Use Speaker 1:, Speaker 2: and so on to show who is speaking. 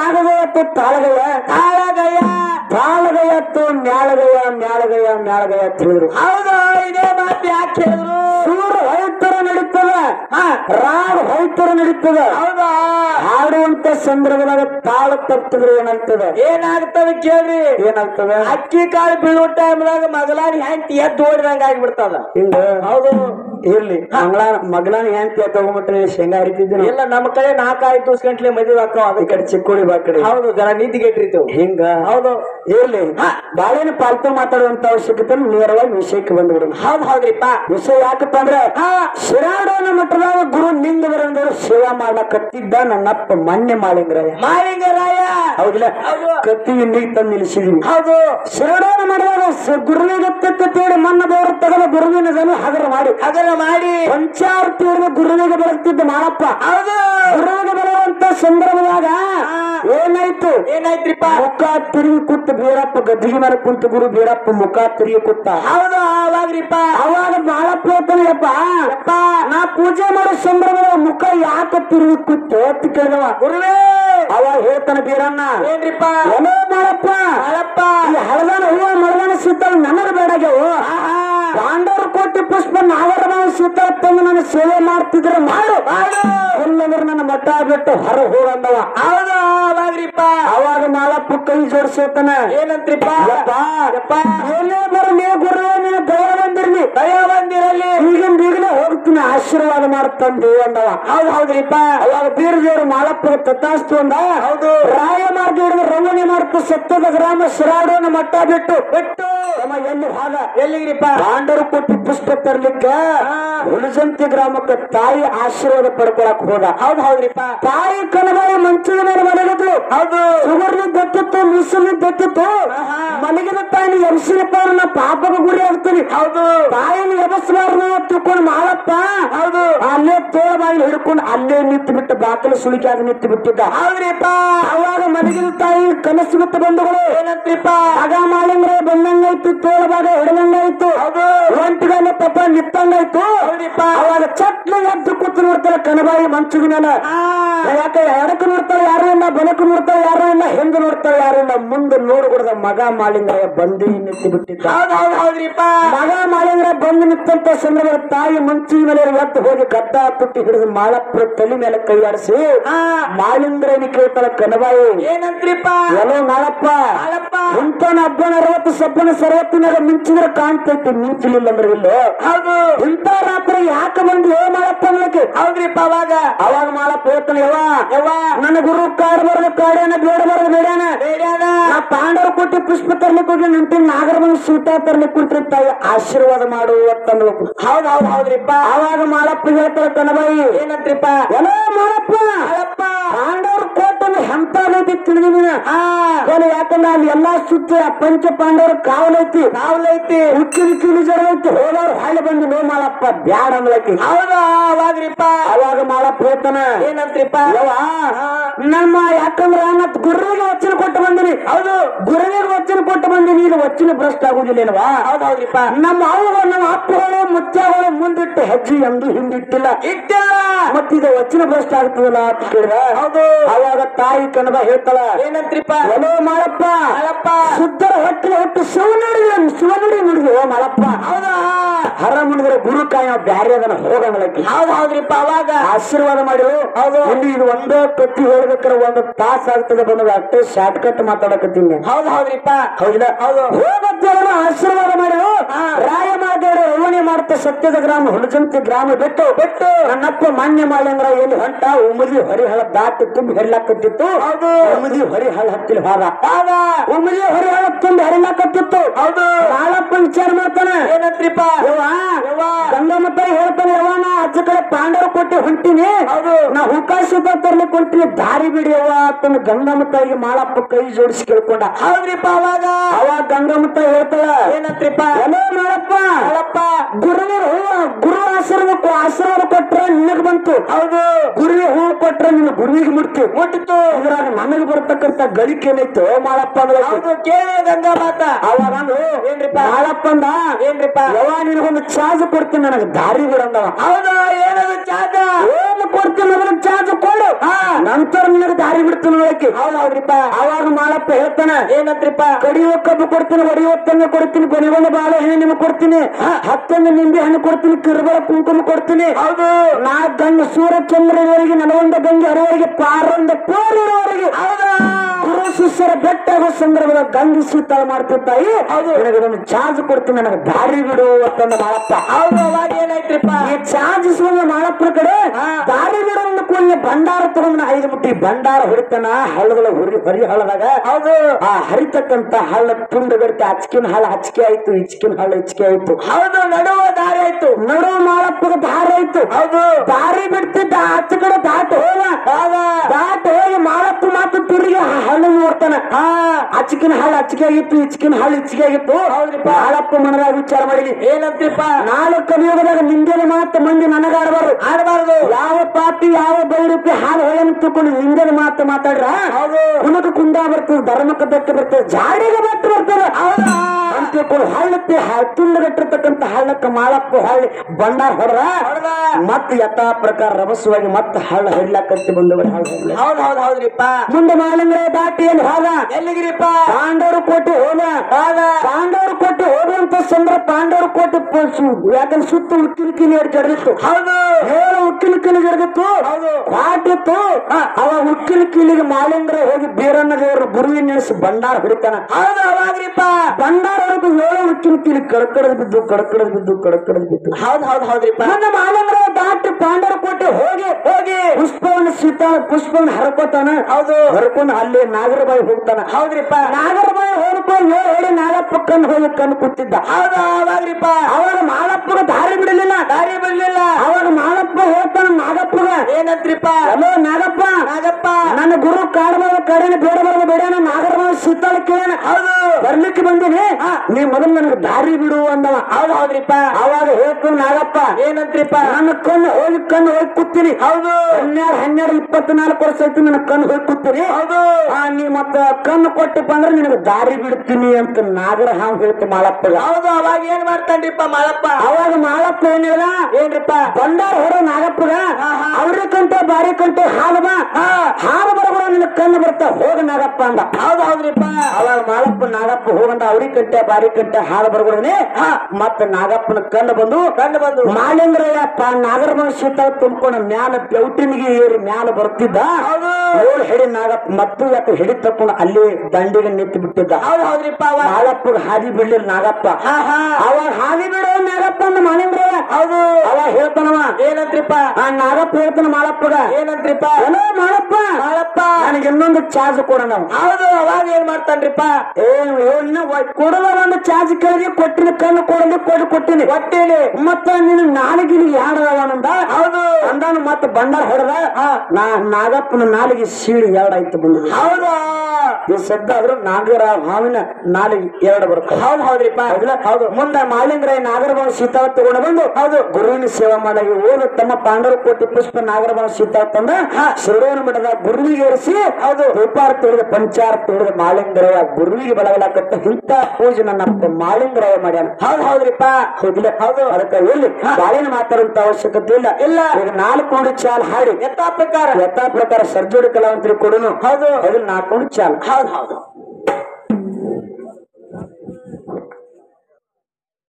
Speaker 1: ನಾಗಗಯತ್ತು ತಾಳಗಯ
Speaker 2: ತಾಳಗಯ್ಯ
Speaker 1: ತಾಳಗಯತ್ತು ಮ್ಯಾಳಗಯ ಮ್ಯಾಳಗಯ ಮ್ಯಾಳಗಯ ಅಂತ ಹೇಳಿದ್ರು
Speaker 2: ಹೌದು ಇದೇ ಮಾತು ಯಾಕೆ ಹೇಳಿದ್ರು
Speaker 1: ಸೂರು ಹೊಯ್ತರ ನಡೀತದ
Speaker 2: ಹಾ
Speaker 1: ರಾಗ ಹೊಯ್ತರ ನಡೀತದ
Speaker 2: ಹೌದಾ
Speaker 1: ಹಾಡುವಂತ ಸಂದರ್ಭದಾಗ ತಾಳ ತಪ್ಪಿದ್ರೆ ಏನಾಗ್ತದ
Speaker 2: ಏನಾಗ್ತದ ಕೇಳ್ರಿ
Speaker 1: ಏನಾಗ್ತದ
Speaker 2: ಅಕ್ಕಿ ಕಾಳು ಬೀಳೋ ಟೈಮ್ದಾಗ ಮಗಲಾನಿ ಹೆಂಡತಿ ಎದ್ದು ಓಡಿದಂಗ ಆಗ್ಬಿಡ್ತದ
Speaker 1: ಹಿಂಗ
Speaker 2: ಹೌದು
Speaker 1: ಇರ್ಲಿ ಮಂಗಳ ಮಗಳನ್ನ ಹೆಂಡತಿ ತಗೊಂಬಿಟ್ರೆ ಶೇಂಗಾ ಹರಿತಿದ್ದೀನಿ
Speaker 2: ಇಲ್ಲ ನಮ್ಮ ಕಡೆ ನಾಲ್ಕಾಯ್ತು ಗಂಟ್ಲೆ ಮದುವೆ ಹಾಕೋ
Speaker 1: ಈ
Speaker 2: ಅದಕ್ಕೆ
Speaker 1: ಕಡೆ ಚಿಕ್ಕೋಡಿ ಬಾ ಕಡೆ
Speaker 2: ಹೌದು ಜರ ನಿದ್ದಿಗೆಟ್ಟಿರ್ತೀವಿ
Speaker 1: ಹಿಂಗ
Speaker 2: ಹೌದು
Speaker 1: ಇರ್ಲಿ ಬಾಳೆನ ಪಾಲ್ತು ಮಾತಾಡುವಂತ ಅವಶ್ಯಕತೆ ಇಲ್ಲ, ನೇರವಾಗಿ ವಿಷಯಕ್ಕೆ ಬಂದ್ಬಿಡು
Speaker 2: ಹೌದ್ ಹೌದ್ರಿಪ್ಪ
Speaker 1: ವಿಷಯ ಯಾಕಪ್ಪ ಅಂದ್ರೆ ಶಿರಾಡೋನ ಮಠದಾಗ ಗುರು ಲಿಂಗವರಂದರು ಸೇವಾ ಮಾಡ್ಲಕತ್ತಿದ್ದ ನನ್ನಪ್ಪ ಮೊನ್ನೆ ಮಾಳಿಂಗ್ರಾಯ
Speaker 2: ಮಾಲಿಂಗರಾಯ
Speaker 1: ಹೌದಿಲ್ಲ
Speaker 2: ಹೌದು.
Speaker 1: ಕತ್ತಿ ನೀಗ್ ತಂದು ನಿಲ್ಲಿಸಿದ್ವಿ
Speaker 2: ಹೌದು
Speaker 1: ಶಿರಾಡೋನ ಮಠದಾಗ ಗುರುವಿಗತ್ತೇಳಿ ಮನ್ನದವರು ತಗದ ಗುರುವಿನ ಜನ ಹಗರ ಮಾಡಿ
Speaker 2: ಅದನ್ನ ಮಾಡಿ
Speaker 1: ಪಂಚಾರ್ತಿ ಗುರುವಿಗೆ ಬರುತ್ತಿದ್ದ ಮಾಳಪ್ಪ
Speaker 2: ಹೌದು
Speaker 1: ಗುರುವಿಗೆ ಬರುವಂತ ಸಂದರ್ಭದಾಗ ಏನಾಯ್ತು
Speaker 2: ಏನಾಯ್ತ್ರಿಪ್ಪ
Speaker 1: ಮುಖ ತಿರುಗಿ ಕೂತ ಬೀರಪ್ಪ ಗದ್ದಿಗೆ ಮೇಲೆ ಕುಂತ ಗುರು ಬೀರಪ್ಪ ಮುಖ ತಿರುಗಿ ಕೂತ
Speaker 2: ಹೌದು ಅವಾಗ್ರಿಪ್ಪ
Speaker 1: ಅವಾಗ ಮಾಳಪ್ಪ ಹೇಳ್ತಾನೆಯಪ್ಪ
Speaker 2: ಯಪ್ಪ
Speaker 1: ನಾ ಪೂಜೆ ಮಾಡೋ ಸಂದರ್ಭದಾಗ ಮುಖ ಯಾಕೆ ತಿರುಗಿ ಕೂತ ಅಂತ ಕೇಳಿದವ
Speaker 2: ಗುರುವೇ
Speaker 1: ಅವಾಗ ಹೇಳ್ತಾನೆ ಬೀರಣ್ಣ
Speaker 2: ಏನ್ರಿಪ್ಪ
Speaker 1: ಏನೋ ಮಾಳಪ್ಪ
Speaker 2: ಬಾಳಪ್ಪ
Speaker 1: ಈ ಹಳದಾನ ಹೂವ ಮಳದಾನ ಸಿಗ್ತಾವ ನನಗ ಬೇಡಾಗ್ಯವು
Speaker 2: ಆಹಾ.
Speaker 1: ಪಾಂಡವರು ಕೋಟಿ ಪುಷ್ಪ ನಾವರ ಸಿಗ್ತಾವ ತಂದು ನನ್ನ ಸೇವೆ ಮಾಡ್ತಿದ್ರೆ ಮಾಡು
Speaker 2: ಮಾಡು.
Speaker 1: ಇಲ್ಲಂದ್ರೆ ನನ್ನ ಮಠ ಬಿಟ್ಟು ಹೊರ ಹೋಗಂದವ
Speaker 2: ಹೌದು ಅವಾಗ್ರಿಪ್ಪ
Speaker 1: ಅವಾಗ ಮಾಲಪ್ಪ ಕೈ ಜೋಡಿಸಿರ್ತಾನ
Speaker 2: ಏನಂತ್ರಿಪ್ಪ
Speaker 1: ಯಪ್ಪ
Speaker 2: ಯಪ್ಪ
Speaker 1: ಏನೇ ಬರಲಿ ಗುರು ನೀನು ದಯ ಬಂದಿರ್ಲಿ
Speaker 2: ದಯ ಬಂದಿರಲಿ
Speaker 1: ಈಗಿನ ಈಗಲೇ ಹೋಗ್ತೀನಿ ಆಶೀರ್ವಾದ ಮಾಡ್ತಂದು ಅಂದವ
Speaker 2: ಹೌದು ಹೌದ್ರಿಪ್ಪ
Speaker 1: ಅವಾಗ ಬೀರ್ ದೇವ್ರು ಮಾಲಪ್ಪ ತತ್ತಾಸ್ತು ಅಂದ
Speaker 2: ಹೌದು
Speaker 1: ರಾಯ ಮಾರ್ಗ ಹಿಡಿದು ರಮಣಿ ಮಾಡ್ತು ಸತ್ಯದ ಗ್ರಾಮ ಶಿರಾಡೋನ ಮಟ್ಟ ಬಿಟ್ಟು
Speaker 2: ಬಿಟ್ಟು
Speaker 1: ತಮ್ಮ ಎಲ್ಲಿ ಭಾಗ
Speaker 2: ಎಲ್ಲಿಗ್ರಿಪ್ಪ
Speaker 1: ಪಾಂಡವರು ಕೊಟ್ಟು ಪುಷ್ಪ ತರ್ಲಿಕ್ಕೆ ಹುಲಜಂತಿ ಗ್ರಾಮಕ್ಕೆ ತಾಯಿ ಆಶೀರ್ವಾದ ಪಡ್ಕೊಳಕ್ ಹೋದ
Speaker 2: ಹೌದು ಹೌದ್ರಿಪ್ಪ
Speaker 1: ತಾಯಿ ಕನಗಾಯಿ ಮಂಚದ ಮೇಲೆ ಮಲಗಿದ್ಲು
Speaker 2: ಹೌದು
Speaker 1: ಸುಗರ್ನ ದತ್ತಿತ್ತು ಮೀಸಲು ದತ್ತಿತ್ತು
Speaker 2: ಆಹಾ.
Speaker 1: ಮಲಗಿದ ತಾಯಿನ ಎಬ್ಸಿನಪ್ಪ ನಾ ಪಾಪಕ್ಕೆ ಗುರಿ ಆಗ್ತೀನಿ
Speaker 2: ಹೌದು
Speaker 1: ತಾಯಿನ ಎಬಸ್ಬಾರ್ದು ತಿಳ್ಕೊಂಡು ಮಾಳಪ್ಪ
Speaker 2: ಹೌದು
Speaker 1: ಅಲ್ಲೇ ತೋಳ ಬಾಯಿನ ಹಿಡ್ಕೊಂಡು ಅಲ್ಲೇ ನಿಂತು ಬಿಟ್ಟು ಬಾಕಲು ಸುಳಿಕಾಗ ನಿಂತು ಬಿಟ್ಟಿದ್ದ
Speaker 2: ಹೌದ್ರಿಪ್ಪ
Speaker 1: ಅವಾಗ ಮಲಗಿದ ತಾಯಿ ಕನಸು ಬಿಟ್ಟು ಬಂಧುಗಳು
Speaker 2: ಏನಂತ್ರಿಪ್ಪ
Speaker 1: ಆಗ ಮಾಲಿಂಗ್ರೆ ಬಂದಂಗಾಯ್ತು ತೋಳ ಭಾಗ ಹಿಡ್ದಂಗಾಯ್ತು
Speaker 2: ಹೌದು
Speaker 1: ಒಂಟಿಗಾಲ ಪಪ್ಪ ನಿತ್ತಂಗಾಯ್ತು
Speaker 2: ಹೌದ್ರಿಪ್ಪ
Speaker 1: ಅವಾಗ ಚಟ್ಲ ಎದ್ದು ಕೂತು ನೋಡ್ತಾರೆ ಕನಬಾಯಿ ಮಂಚದ ಮೇಲೆ
Speaker 2: ಆ,
Speaker 1: ಯಾಕೆ ಎಡಕ್ಕೆ ನೋಡ್ತಾಳೆ ಯಾರು ಇಲ್ಲ ಬಲಕ್ಕೆ ನೋಡ್ತಾಳೆ ಯಾರು ಇಲ್ಲ ಹಿಂದೆ ನೋಡ್ತಾಳೆ ಯಾರು ಇಲ್ಲ ಮುಂದೆ ನೋಡ್ಕೊಡ್ದ ಮಗ ಮಾಲಿಂಗರ ಬಂದು ನಿಂತು ಬಿಟ್ಟಿದ್ದ
Speaker 2: ಹೌದು ಹೌದು ಹೌದ್ರಿಪ್ಪ
Speaker 1: ಮಗ ಮಾಲಿಂಗರ ಬಂದು ನಿಂತಂತ ಸಂದರ್ಭ ತಾಯಿ ಮಂಚಿನ ಮೇಲೆ ಎದ್ದು ಹೋಗಿ ಗದ್ದ ತುಟ್ಟಿ ಹಿಡಿದು ಮಾಳಪ್ಪರ ತಲೆ ಮೇಲೆ ಕೈ ಆಡಿಸಿ
Speaker 2: ಆ,
Speaker 1: ಮಾಲಿಂಗ್ರೇನಿ ಕೇಳ್ತಾಳೆ ಕನಬಾಯಿ
Speaker 2: ಏನಂತ್ರಿಪ್ಪ
Speaker 1: ಎಲ್ಲೋ ಮಾಳಪ್ಪ
Speaker 2: ಬಾಳಪ್ಪ
Speaker 1: ಇಂತನ ಹಬ್ಬನ ಅರವತ್ತು ಸಬ್ಬನ ಸರವತ್ತಿನಾಗ ಮಿಂಚಿದ್ರೆ ಕಾಣ್ತೈತಿ ಮಿಂಚಲಿಲ್ಲ ಅಂದ್ರೆ ಇಲ್ಲೋ
Speaker 2: ಹೌದು
Speaker 1: ಇಂಥ ರಾತ್ರಿ ಯಾಕೆ ಬಂದು ಏ ಮಾಡಪ್ಪ ಅನ್ನಕ್ಕೆ
Speaker 2: ಹೌದ್ರಿಪ್ಪ ಅವಾಗ
Speaker 1: ಅವಾಗ ಮಾಡಪ್ಪ ಹೇಳ್ತಾನೆ ಯವ್ವ
Speaker 2: ಯವ್ವ
Speaker 1: ನನ್ನ ಗುರು ಕಾಡ್ ಬರೋದು ಕಾಡ್ಯಾನ ಬೇಡ ಬರೋದು ಬೇಡ್ಯಾನ
Speaker 2: ಬೇಡ್ಯಾನ
Speaker 1: ನಾ ಪಾಂಡವರು ಕೊಟ್ಟು ಪುಷ್ಪ ತರ್ಲಿಕ್ಕೆ ಹೋಗಿ ನಿಂತು ನಾಗರಮನ ಸೂಟ ತರ್ಲಿಕ್ಕೆ ಕುಂತ್ರಿ ತಾಯಿ ಆಶೀರ್ವಾದ ಮಾಡು ಅಂತನ್ಬೇಕು
Speaker 2: ಹೌದು ಹೌದು ಹೌದ್ರಿಪ್ಪ
Speaker 1: ಅವಾಗ ಮಾಳಪ್ಪ ಹೇಳ್ತಾಳೆ ಕನಬಾಯಿ
Speaker 2: ಏನಂತ್ರಿಪ್ಪ
Speaker 1: ಎಲ್ಲೋ ಮಾಳಪ್ಪ
Speaker 2: ಬಾಳಪ್ಪ
Speaker 1: ಪಾಂಡವ್ರ ಕೋಟನ್ನು ಎಂತ ರೀತಿ ತಿಳಿದಿನ
Speaker 2: ಆ
Speaker 1: ಏನು ಯಾಕಂದ್ರೆ ಅಲ್ಲಿ ಎಲ್ಲಾ ಸುತ್ತ ಪಂಚ ಪಾಂಡವ್ರ ಕಾವಲೈತಿ
Speaker 2: ಕಾವ್ಲೈತಿ
Speaker 1: ಹುಚ್ಚಿನ ಕಿಲಿ ಜರ ಐತಿ ಹೋದವ್ರು ಹಾಳೆ ಬಂದು ನೋ ಮಾಳಪ್ಪ ಬ್ಯಾಡ ಅಂದ್ಲಕಿ
Speaker 2: ಹೌದು ಅವಾಗ್ರಿಪ್ಪ
Speaker 1: ಅವಾಗ ಮಾಳಪ್ಪ ಹೇಳ್ತಾನ
Speaker 2: ಏನಂತ್ರಿಪ್ಪ
Speaker 1: ಯವ್ವ, ನಮ್ಮ ಯಾಕಂದ್ರ ಮತ್ ಗುರುವಿಗೆ ವಚನ ಕೊಟ್ಟು ಬಂದಿನಿ
Speaker 2: ಹೌದು
Speaker 1: ಗುರುವಿಗೆ ವಚನ ಕೊಟ್ಟು ಬಂದಿನಿ ಈಗ ವಚನ ಭ್ರಷ್ಟ ಆಗುದಿಲ್ಲೇನವಾ
Speaker 2: ಹೌದು ಹೌದ್ರಿಪ್ಪ
Speaker 1: ನಮ್ಮ ಅವ್ವ ನಮ್ಮ ಅಪ್ಪಗಳು ಮುತ್ಯಗಳು ಮುಂದಿಟ್ಟು ಹೆಜ್ಜೆ ಎಂದು ಹಿಂದಿಟ್ಟಿಲ್ಲ
Speaker 2: ಇಟ್ಟಿಲ್ಲ
Speaker 1: ಮತ್ತೀಗ ವಚನ ಭ್ರಷ್ಟ ಆಗ್ತದಲ್ಲ ಅಂತ ಕೇಳಿದ
Speaker 2: ಹೌದು
Speaker 1: ಅವಾಗ ತಾಯಿ ಕನಬ ಹೇಳ್ತಾಳ
Speaker 2: ಏನಂತ್ರಿಪ್ಪ
Speaker 1: ಎಲ್ಲೋ ಮಾಳಪ್ಪ
Speaker 2: ಬಾಳಪ್ಪ
Speaker 1: ಶುದ್ಧರ ಹೊಟ್ಟೆ ಹೊಟ್ಟು ಶಿವನುಡಿ ಶಿವನುಡಿ ನುಡಿದು ಮಾಳಪ್ಪ
Speaker 2: ಹೌದಾ
Speaker 1: ಹರ ಮುಡಿದ್ರೆ ಗುರು ಕಾಯ ಬ್ಯಾರೆ ಅದನ್ನ ಹೋಗಂಗ್ಲಕ್ಕಿ
Speaker 2: ಹೌದು ಹೌದ್ರಿಪ್ಪ ಅವಾಗ
Speaker 1: ಆಶೀರ್ವಾದ ಮಾಡಿರು
Speaker 2: ಹೌದು.
Speaker 1: ಇಲ್ಲಿ ಇದು ಒಂದೇ ಕತ್ತಿ ಹೇಳ್ಬೇಕಾದ್ರೆ ಒಂದು ತಾಸ ಆಗ್ತದೆ ಬಂದಾಗ ಅಷ್ಟೇ ಶಾರ್ಟ್ ಕಟ್ ಮಾತಾಡಕತ್ತೀನಿ
Speaker 2: ಹೌದು ಹೌದ್ರಿಪ್ಪ
Speaker 1: ಹೌದಿಲ್ಲ
Speaker 2: ಹೌದು.
Speaker 1: ಹೋಗತ್ತೇವನ ಆಶೀರ್ವಾದ ಮಾಡಿರು
Speaker 2: ಹಾ.
Speaker 1: ರಾಯ ಮಾಡಿದ್ರು ರವಣಿ ಮಾಡ್ತಾ ಸತ್ಯದ ಗ್ರಾಮ ಹುಲಜಂತಿ ಗ್ರಾಮ ಬಿಟ್ಟು ಬಿಟ್ಟು ನನ್ನಪ್ಪ ಮಾನ್ಯ ಮಾಲ್ಯಂದ್ರ ಎಲ್ಲಿ ಹೊಂಟ ಉಮದಿ ಹರಿಹಳ ದಾಟಿ ತುಂಬಿ ಹರಿಲಾಕತ್ತಿತ್ತು
Speaker 2: ಹೌದು.
Speaker 1: ಉಮದಿ ಹರಿಹಳ ಹತ್ತಿರ ಭಾಗ
Speaker 2: ಆಗ
Speaker 1: ಉಮದಿ ಹರಿಹಳ ತುಂಬಿ ಹರಿಲಾಕತ್ತಿತ್ತು
Speaker 2: ಹೌದು
Speaker 1: ನಾಳಪ್ಪ ವಿಚಾರ ಮಾಡ್ತಾನೆ
Speaker 2: ಏನಂತ್ರಿಪ್ಪ
Speaker 1: ಯವ್ವ,
Speaker 2: ಯವ್ವ.
Speaker 1: ಗಂಗಮ್ಮ ತಾಯಿ ಹೇಳ್ತಾನೆ ಯವ್ವ ನಾ ಅಜ್ಜ ಕಡೆ ಪಾಂಡವ ಕೊಟ್ಟು ಹೊಂಟಿನಿ
Speaker 2: ಹೌದು.
Speaker 1: ನಾ ಹುಕಾಶಿಪ ತರ್ಲಿಕ್ಕೆ ಹೊಂಟಿನಿ ದಾರಿ ಬಿಡಿ ಯವ್ವ ತನ್ನ ಗಂಗಮ್ಮ ತಾಯಿಗೆ ಮಾಳಪ್ಪ ಕೈ ಜೋಡಿಸಿ ಕೇಳ್ಕೊಂಡ
Speaker 2: ಹೌದ್ರಿಪ್ಪ ಅವಾಗ
Speaker 1: ಅವಾಗ ಗಂಗಮ್ಮ ತಾಯಿ ಹೇಳ್ತಾಳ
Speaker 2: ಏನಂತ್ರಿಪ್ಪ
Speaker 1: ಎಲ್ಲೋ ಮಾಳಪ್ಪ
Speaker 2: ಬಾಳಪ್ಪ
Speaker 1: ಗುರುವಿನ ಹೂವ ಗುರು ಆಶೀರ್ವಾದ ಕೊ- ಆಶೀರ್ವಾದ ಕೊಟ್ರೆ ನಿನಗ್ ಬಂತು
Speaker 2: ಹೌದು
Speaker 1: ಗುರುವಿಗೆ ಹೂವು ಕೊಟ್ರೆ ನಿನ್ನ ಗುರುವಿಗೆ ಮುಟ್ತು
Speaker 2: ಮುಟ್ಟಿತು
Speaker 1: ಅದ್ರಾಗ ನನಗೆ ಬರ್ತಕ್ಕಂತ ಗಳಿಕೆ ಏನೈತು ಮಾಳಪ್ಪ ಅಂದ್ರೆ
Speaker 2: ಹೌದು ಕೇಳಿ ಗಂಗಾ ಮಾತ
Speaker 1: ಅವಾಗ ಅಂದ್ರು
Speaker 2: ಏನ್ರಿಪ್ಪ?
Speaker 1: ಮಾಳಪ್ಪ ಅಂದ
Speaker 2: ಏನ್ರಿಪ್ಪ
Speaker 1: ಯಾವ ನಿನಗೊಂದು ಚಾರ್ಜ್ ಕೊಡ್ತೀನಿ ನನಗೆ ದಾರಿ ಬಿಡಂದವ
Speaker 2: ಹೌದು ಏನದು ಚಾದ
Speaker 1: ಏನು ಕೊಡ್ತೀನಿ ಅದನ್ನ ಚಾರ್ಜ್ ಕೊಡು ನಂತರ ನಿನಗೆ ದಾರಿ ಬಿಡ್ತೀನಿ ನೋಡಕ್ಕೆ
Speaker 2: ಹೌದು ಹೌದ್ರಿಪ್ಪ
Speaker 1: ಅವಾಗ ಮಾಳಪ್ಪ ಹೇಳ್ತಾನ
Speaker 2: ಏನಂತ್ರಿಪ್ಪ
Speaker 1: ಕಡಿಯೋ ಕಬ್ಬು ಕೊಡ್ತೀನಿ ಹೊಡಿಯೋ ತಂಗ ಕೊಡ್ತೀನಿ ಕೊನೆಗೊಂದು ಬಾಳೆಹಣ್ಣು ನಿಮ್ಗೆ ಕೊಡ್ತೀನಿ ಹತ್ತೊಂದು ನಿಂಬೆ ಹಣ್ಣು ಕೊಡ್ತೀನಿ ಕಿರುಬಳ ಕುಂಕುಮ ಕೊಡ್ತೀನಿ
Speaker 2: ಹೌದು
Speaker 1: ನಾ ಗಂಗ ಸೂರ್ಯಚಂದ್ರವರೆಗೆ ನಲವೊಂದು ಗಂಗೆ ಅರವರೆಗೆ ಪಾರೊಂದ ಪೋರಿರೋವರೆಗೆ
Speaker 2: ಹೌದು
Speaker 1: ಗುರು ಶಿಷ್ಯರ ಬೆಟ್ಟ ಆಗೋ ಸಂದರ್ಭದ ಗಂಗೆ ಶೀತಳ ಮಾಡ್ತಿರ್ತಾಯಿ
Speaker 2: ಹೌದು.
Speaker 1: ನನಗೆ ಒಂದು ಚಾರ್ಜ್ ಕೊಡ್ತೀನಿ ನನಗೆ ದಾರಿ ಬಿಡು ಅಂತಂದ ಮಾಳಪ್ಪ
Speaker 2: ಹೌದು ಅವಾಗ ಏನಾಯ್ತ್ರಿಪ್ಪ
Speaker 1: ಈ ಚಾರ್ಜ್ ಸುಮ್ಮನೆ ಮಾಳಪ್ಪನ ಕಡೆ
Speaker 2: ಹಾ.
Speaker 1: ದಾರಿ ಬಿಡು ಅಂದ ಕೂಡಲೇ ಭಂಡಾರ ತಗೊಂಡ್ ನಾ ಐದು ಮುಟ್ಟಿ ಭಂಡಾರ ಹೊಡಿತಾನ ಹಳ್ಳಗಳ ಹೊರಿ ಹೊರಿ ಹಳ್ಳದಾಗ
Speaker 2: ಹೌದು
Speaker 1: ಆ ಹರಿತಕ್ಕಂತ ಹಳ್ಳ ತುಂಡುಗಡಿಕೆ ಹಚ್ಕಿನ ಹಳ್ಳ ಹಚ್ಕೆ ಆಯ್ತು ಇಚ್ಕಿನ ಹಳ್ಳ ಇಚ್ಕೆ ಆಯ್ತು
Speaker 2: ಹೌದು ನಡುವ ದಾರಿ ಆಯ್ತು
Speaker 1: ನಡು ಮಾಳಪ್ಪಗ ದಾರಿ ಆಯ್ತು
Speaker 2: ಹೌದು
Speaker 1: ದಾರಿ ಬಿಡ್ತಿದ್ದ ಆಚ ಕಡೆ ದಾಟ ಹೋಗ
Speaker 2: ಹೌದ
Speaker 1: ದಾಟ ಹೋಗಿ ಮಾಳಪ್ಪ ಮಾತು ತಿರುಗಿ ಆ ಹಳ್ಳ ನೋಡ್ತಾನ
Speaker 2: ಹಾ
Speaker 1: ಅಚ್ಕಿನ ಹಳ್ಳ ಹಚ್ಕೆ ಆಗಿತ್ತು ಇಚ್ಕಿನ ಹಳ್ಳ ಇಚ್ಕೆ ಆಗಿತ್ತು
Speaker 2: ಹೌದ್ರಿಪ್ಪ.
Speaker 1: ಮಾಳಪ್ಪ ಮನದಾಗ ವಿಚಾರ ಮಾಡಿಲಿ
Speaker 2: ಏನಂತ್ರಿಪ್ಪ
Speaker 1: ನಾಳೆ ಕಲಿಯುಗದಾಗ ನಿಂದೆನ ಮಾತು ಮಂದಿ ನನಗಾಡಬಾರ್ದು
Speaker 2: ಆಡಬಾರ್ದು
Speaker 1: ಯಾವ ಪಾಪಿ ಯಾವ ಬೈರೂಪಿ ಹಾಲು ಹೊಳೆಯನ್ನು ತಿಳ್ಕೊಂಡು ನಿಂದೆನ ಮಾತು ಮಾತಾಡ್ರ
Speaker 2: ಹೌದು
Speaker 1: ಕುಣಕ ಕುಂದ ಬರ್ತದೆ ಧರ್ಮಕ್ಕೆ ಬೆಕ್ಕ ಬರ್ತದೆ ಜಾಡಿಗೆ ಬಟ್ಟು ಬರ್ತದೆ
Speaker 2: ಹೌದಾ
Speaker 1: ಅಂತ ತಿಳ್ಕೊಂಡು ಹಳ್ಳಕ್ಕೆ ತುಂಡಗಟ್ಟಿರ್ತಕ್ಕಂಥ ಹಳ್ಳಕ್ಕೆ ಮಾಳಪ್ಪ ಹಳ್ಳಿ ಬಂಡಾರ ಹೊಡ್ರ
Speaker 2: ಹೌದಾ
Speaker 1: ಮತ್ತೆ ಯಥಾ ಪ್ರಕಾರ ರಭಸವಾಗಿ ಮತ್ತೆ ಹಳ್ಳ ಹರಿಲಾಕತ್ತಿ ಬಂದವರು ಹಳ್ಳ ಹರಿಲ
Speaker 2: ಹೌದ್ ಹೌದ್ ಹೌದ್ರಿಪ್ಪ
Speaker 1: ಮುಂದೆ ಮಾಲಿಂಗ್ರೆ ದಾಟಿ ಎಲ್ಲಿ ಹೋದ
Speaker 2: ಎಲ್ಲಿಗಿರಿಪ್ಪ
Speaker 1: ಪಾಂಡವರು ಕೋಟೆ ಹೋದ
Speaker 2: ಹೌದ
Speaker 1: ಪಾಂಡವರು ಕೋಟೆ ಹೋಗುವಂತ ಸಂದ್ರ ಪಾಂಡವರು ಕೋಟೆ ಪ- ಸು- ಯಾಕಂದ್ರೆ ಸುತ್ತ ಉಕ್ಕಿನ ಕಿಲಿ ಜಡಿದಿತ್ತು
Speaker 2: ಹೌದು
Speaker 1: ಏಳು ಉಕ್ಕಿನ ಕಿಲಿ ಜಡಿದಿತ್ತು
Speaker 2: ಹೌದು
Speaker 1: ಕಾಟಿತ್ತು ಅವ ಉಕ್ಕಿನ ಕಿಲಿಗೆ ಮಾಲಿಂಗ್ರೆ ಹೋಗಿ ಬೀರನ್ನ ದೇವರು ಗುರುವಿನ ನೆನೆಸಿ ಬಂಡಾರ ಹೊಡಿತಾನ
Speaker 2: ಹೌದು ಅವಾಗ್ರಿಪ್ಪ
Speaker 1: ಬಂಡಾರ ಹೊಡೆದು ಏಳು ಉಕ್ಕಿನ ಕಿಲಿ ಕಡ್ಕಡದ್ ಬಿದ್ದು ಕಡ್ಕಡದ್ ಬಿದ್ದು ಕಡ್ಕಡದ್ ಬಿದ್ದು
Speaker 2: ಹೌದ್ ಹೌದ್ ಹೌದ್ರಿಪ್ಪ
Speaker 1: ನನ್ನ ಮಾಲಿಂಗ್ರ ದಾಟಿ ಪಾಂಡವರ ಕೋಟೆ ಹೋಗಿ
Speaker 2: ಹೋಗಿ
Speaker 1: ಪುಷ್ಪವನ್ನು ಸೀತಾ ಪುಷ್ಪವನ್ನು ಹರ್ಕೋತಾನ
Speaker 2: ಹೌದು
Speaker 1: ಹರ್ಕೊಂಡು ಅಲ್ಲಿ ನಾಗರಬಾಯಿ ಹೋಗ್ತಾನ
Speaker 2: ಹೌದ್ರಿಪ್ಪ
Speaker 1: ನಾಗರಬಾಯಿ ಹೋಗ್ಕೊಂಡು ಏಳು ಹೇಳಿ ನಾಗಪ್ಪ ಕಣ್ಣು ಹೋಗಿ ಕಣ್ಣು ಕೂತಿದ್ದ
Speaker 2: ಹೌದು ಅವಾಗ್ರಿಪ್ಪ
Speaker 1: ಅವಾಗ ಮಾಳಪ್ಪಗ ದಾರಿ ಬಿಡಲಿಲ್ಲ
Speaker 2: ದಾರಿ ಬಿಡ್ಲಿಲ್ಲ
Speaker 1: ಅವಾಗ ಮಾಳಪ್ಪ ಹೇಳ್ತಾನ ನಾಗಪ್ಪಗ
Speaker 2: ಏನಂತ್ರಿಪ್ಪ
Speaker 1: ಹಲೋ ನಾಗಪ್ಪ
Speaker 2: ನಾಗಪ್ಪ
Speaker 1: ನನ್ನ ಗುರು ಕಾಡಬಾರ ಕಡೆನ ಬೇಡ ಬರದ ಬೇಡನ ನಾಗರಬಾಯಿ ಸೀತಾಳ ಕೇಳನ
Speaker 2: ಹೌದು
Speaker 1: ಬರ್ಲಿಕ್ಕೆ ಬಂದೀನಿ ನೀ ಮೊದಲು ನನಗೆ ದಾರಿ ಬಿಡು ಅಂದವ
Speaker 2: ಹೌದ್ ಹೌದ್ರಿಪ್ಪ
Speaker 1: ಅವಾಗ ಹೇಳ್ತಾನ ನಾಗಪ್ಪ
Speaker 2: ಏನಂತ್ರಿಪ್ಪ
Speaker 1: ನನ್ನ ಕಣ್ಣು ಹೋಗಿ ಕಣ್ಣು ಹೋಗಿ ಕೂತೀನಿ
Speaker 2: ಹೌದು
Speaker 1: ಹನ್ನೆರಡು ಹನ್ನೆರಡು ಇಪ್ಪತ್ನಾಲ್ಕು ವರ್ಷ ಆಯ್ತು ನನ್ನ ಕಣ್ಣು ಹೋಗಿ ಕೂತೀನಿ
Speaker 2: ಹೌದು
Speaker 1: ಆ, ನೀ ಮತ್ತ ಕಣ್ಣು ಕೊಟ್ಟಪ್ಪ ಅಂದ್ರೆ ನಿನಗೆ ದಾರಿ ಬಿಡ್ತೀನಿ ಅಂತ ನಾಗರ ಹಾವು ಹೇಳ್ತು ಮಾಳಪ್ಪಗ
Speaker 2: ಹೌದು ಅವಾಗ ಏನ್ ಮಾಡ್ತಾನ್ರಿಪ್ಪ ಮಾಳಪ್ಪ
Speaker 1: ಅವಾಗ ಮಾಳಪ್ಪ ಏನ್ ಹೇಳ್ದ
Speaker 2: ಏನ್ರಿಪ್ಪ
Speaker 1: ಬಂಡಾರ ಹೊರ ನಾಗಪ್ಪಗ
Speaker 2: ಹಾ, ಹಾ.
Speaker 1: ಅವ್ರಿಗಂತೆ ಬಾರಿ ಕಂತೆ ಹಾಲು ಬಾ ಹಾಲು ಬರಬರ ನಿನ್ನ ಕಣ್ಣು ಬರ್ತಾ ಹೋಗ ನಾಗಪ್ಪ ಅಂದ
Speaker 2: ಹೌದು ಹೌದ್ರಿಪ್ಪ
Speaker 1: ಅವಾಗ ಮಾಳಪ್ಪ ನಾಗಪ್ಪ ಹೋಗಂದ ಅವ್ರಿ ಕಂತೆ ಬಾರಿ ಕಂತೆ ಹಾಲು ಬರಬರನೆ ಮತ್ತ ನಾಗಪ್ಪನ ಕಣ್ಣು ಬಂದು
Speaker 2: ಕಂಡು ಬಂದು
Speaker 1: ಮಾಲಿಂಗ್ರಯ್ಯಪ್ಪ ನಾಗರ ಶೀತ ತುಂಬಿಕೊಂಡು ಮ್ಯಾಲ ಬೆೌಟಿನಿಗೆ ಏರಿ ಮ್ಯಾಲ ಬರ್ತಿದ್ದ
Speaker 2: ಹೌದು
Speaker 1: ಏಳು ಹೆಡಿ ನಾಗಪ್ಪ ಮತ್ತು ಯಾಕೆ ಹೆಡಿ ತಕೊಂಡು ಅಲ್ಲಿ ದಂಡಿಗೆ ನಿಂತು ಬಿಟ್ಟಿದ್ದ
Speaker 2: ಹೌದ್ ಹೌದ್ರಿಪ್ಪ ಅವಾಗ
Speaker 1: ಮಾಳಪ್ಪಗ ಹಾದಿ ಬಿಡ್ಲಿಲ್ಲ ನಾಗಪ್ಪ
Speaker 2: ಹಾ ಹಾ
Speaker 1: ಅವಾಗ ಹಾದಿ ಬಿಡೋ ನಾಗಪ್ಪ ಅಂದ ಮಾಲಿಂಗ್ರಯ್ಯ
Speaker 2: ಹೌದು
Speaker 1: ಅವಾಗ ಹೇಳ್ತಾನವ
Speaker 2: ಏನಂತ್ರಿಪ್ಪ
Speaker 1: ಆ ನಾಗಪ್ಪ ಹೇಳ್ತಾನ ಮಾಳಪ್ಪಗ
Speaker 2: ಏನಂತ್ರಿಪ್ಪ
Speaker 1: ಏನೋ ಮಾಳಪ್ಪ
Speaker 2: ಮಾಳಪ್ಪ
Speaker 1: ನನಗೆ ಇನ್ನೊಂದು ಚಾರ್ಜ್ ಕೊಡ ನಾವು
Speaker 2: ಹೌದು ಅವಾಗ ಏನ್ ಮಾಡ್ತಾನ್ರಿಪ್ಪ
Speaker 1: ಏನು ಇನ್ನ ಕೊಡದ ಒಂದು ಚಾರ್ಜ್ ಕೇಳಿ ಕೊಟ್ಟಿನ ಕಣ್ಣು ಕೊಡಲಿ ಕೊಟ್ಟು ಕೊಟ್ಟಿನಿ
Speaker 2: ಕೊಟ್ಟೇನಿ
Speaker 1: ಮತ್ತ ನೀನು ನಾಲಿಗೆ ಯಾಡದವನಂದ
Speaker 2: ಹೌದು
Speaker 1: ಅಂದಾನು ಮತ್ತ ಬಂಡಾರ ಹೊಡೆದ ನಾ ನಾಗಪ್ಪನ ನಾಲಿಗೆ ಸೀಳಿ ಎರಡಾಯ್ತು ಬಂದಿದೆ
Speaker 2: ಹೌದು
Speaker 1: ಈ ಸದ್ದ ಆದ್ರೂ ನಾಗರ ಹಾವಿನ ನಾಲಿಗೆ ಎರಡು ಬರುತ್ತೆ
Speaker 2: ಹೌದ್ ಹೌದ್ರಿಪ್ಪ
Speaker 1: ಹೌದಲ್ಲ? ಹೌದು ಮುಂದೆ ಮಾಲಿಂಗ್ರಾಯ ನಾಗರಭಾವ ಸೀತಾವ ತಗೊಂಡು ಬಂದು ಹೌದು ಗುರುವಿನ ಸೇವೆ ಮಾಡಾಗಿ ಓದು ತಮ್ಮ ಪಾಂಡವ ಕೋಟಿ ಪುಷ್ಪ ನಾಗರಭಾವ ಸೀತಾವ ತಂದ ಶಿರೋಣ ಮಠದ ಗುರುವಿಗೆ ಏರಿಸಿ ಹೌದು ರೂಪಾರ ತಿಳಿದ ಪಂಚಾರ ತಿಳಿದ ಮಾಲಿಂಗರಾಯ ಗುರುವಿಗೆ ಬಳಗಲಾಕತ್ತ ಇಂಥ ಪೂಜೆ ನನ್ನ ಅಪ್ಪ ಮಾಲಿಂಗರಾಯ ಮಾಡ್ಯಾನ
Speaker 2: ಹೌದ್ ಹೌದ್ರಿಪ್ಪ
Speaker 1: ಹೌದಿಲ್ಲ ಹೌದು ಅದಕ್ಕೆ ಎಲ್ಲಿ ಬಾಳಿನ ಮಾತಾಡುವಂತ ಅವಶ್ಯಕತೆ ಇಲ್ಲ
Speaker 2: ಇಲ್ಲ.
Speaker 1: ಈಗ ನಾಲ್ಕು ಕೊಂಡು ಚಾಲ್ ಹಾಡಿ
Speaker 2: ಯಥಾ ಪ್ರಕಾರ
Speaker 1: ಯಥಾ ಪ್ರಕಾರ ಸರ್ಜೋಡಿ ಕಲಾವಂತರಿಗೆ ಕೊಡುನು
Speaker 2: ಹೌದು
Speaker 1: ಅದ್ರಲ್ಲಿ ನಾಲ್ಕು ಕೊಂಡು ಚಾಲ್
Speaker 2: ಹೌದ್ ಹೌದು